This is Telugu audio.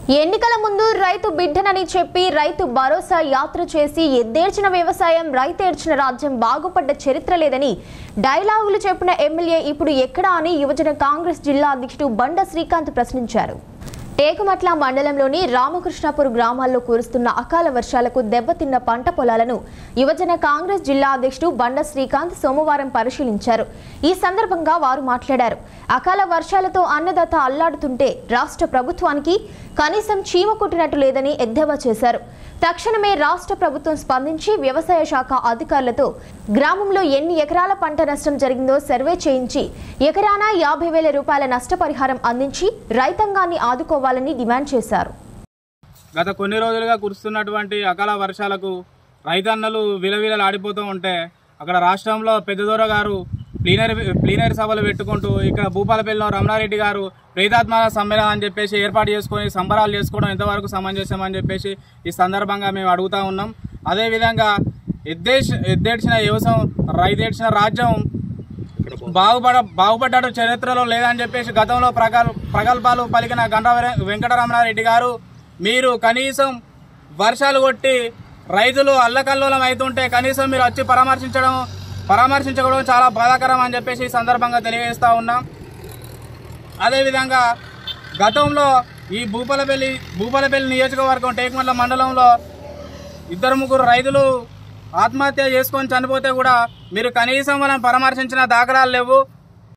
ఎన్నికల ముందు రైతు బిడ్డనని చెప్పి రైతు భరోసా యాత్ర చేసి ఎద్దేర్చిన వ్యవసాయం రైతేర్చిన రాజ్యం బాగుపడ్డ చరిత్ర లేదని డైలాగులు చెప్పిన ఎమ్మెల్యే ఇప్పుడు ఎక్కడా అని యువజన కాంగ్రెస్ జిల్లా అధ్యక్షుడు బండ శ్రీకాంత్ ప్రశ్నించారు టేకుమట్ల మండలంలోని రామకృష్ణాపూర్ గ్రామాల్లో కురుస్తున్న అకాల వర్షాలకు దెబ్బతిన్న పంట పొలాలను యువజన కాంగ్రెస్ జిల్లా అధ్యక్షుడు బండ శ్రీకాంత్ సోమవారం పరిశీలించారు ఈ సందర్భంగా వారు మాట్లాడారు అకాల వర్షాలతో అన్నదాత అల్లాడుతుంటే రాష్ట్ర ప్రభుత్వానికి కనీసం చీమ కుట్టినట్టు లేదని ఎద్దేవా చేశారు తక్షణమే రాష్ట్ర ప్రభుత్వం స్పందించి వ్యవసాయ శాఖ అధికారులతో గ్రామంలో ఎన్ని ఎకరాల పంట నష్టం జరిగిందో సర్వే చేయించి ఎకరానా యాభై వేల రూపాయల నష్టపరిహారం అందించి రైతాంగాన్ని ఆదుకోవాలని డిమాండ్ చేశారు గత కొన్ని రోజులుగా కురుస్తున్నటువంటి అకాల వర్షాలకు రైతన్నలు విలవిలలాడిపోతూ ఉంటే అక్కడ రాష్ట్రంలో పెద్దదొర గారు ప్లీనరీ ప్లీనరీ సభలు పెట్టుకుంటూ ఇక్కడ భూపాలపల్లిలో రమణారెడ్డి గారు ప్రేతాత్మ సమ్మేళనం అని చెప్పేసి ఏర్పాటు చేసుకొని సంబరాలు చేసుకోవడం ఎంతవరకు సమంజసం అని చెప్పేసి ఈ సందర్భంగా మేము అడుగుతా ఉన్నాం అదేవిధంగా ఎద్దేశ ఎద్దేడ్చిన వ్యవసాయం రైతేడ్చిన రాజ్యం బాగుపడ బాగుపడ్డ చరిత్రలో లేదని చెప్పేసి గతంలో ప్రగల్ ప్రగల్భాలు పలికిన గంట వెంకటరమణారెడ్డి గారు మీరు కనీసం వర్షాలు కొట్టి రైతులు అల్లకల్లోలం అవుతుంటే కనీసం మీరు వచ్చి పరామర్శించడం పరామర్శించడం చాలా బాధాకరం అని చెప్పేసి ఈ సందర్భంగా తెలియజేస్తా ఉన్నాం అదేవిధంగా గతంలో ఈ భూపాలపల్లి భూపాలపల్లి నియోజకవర్గం టేకుమల్ల మండలంలో ఇద్దరు ముగ్గురు రైతులు ఆత్మహత్య చేసుకొని చనిపోతే కూడా మీరు కనీసం మనం పరామర్శించిన దాఖలాలు లేవు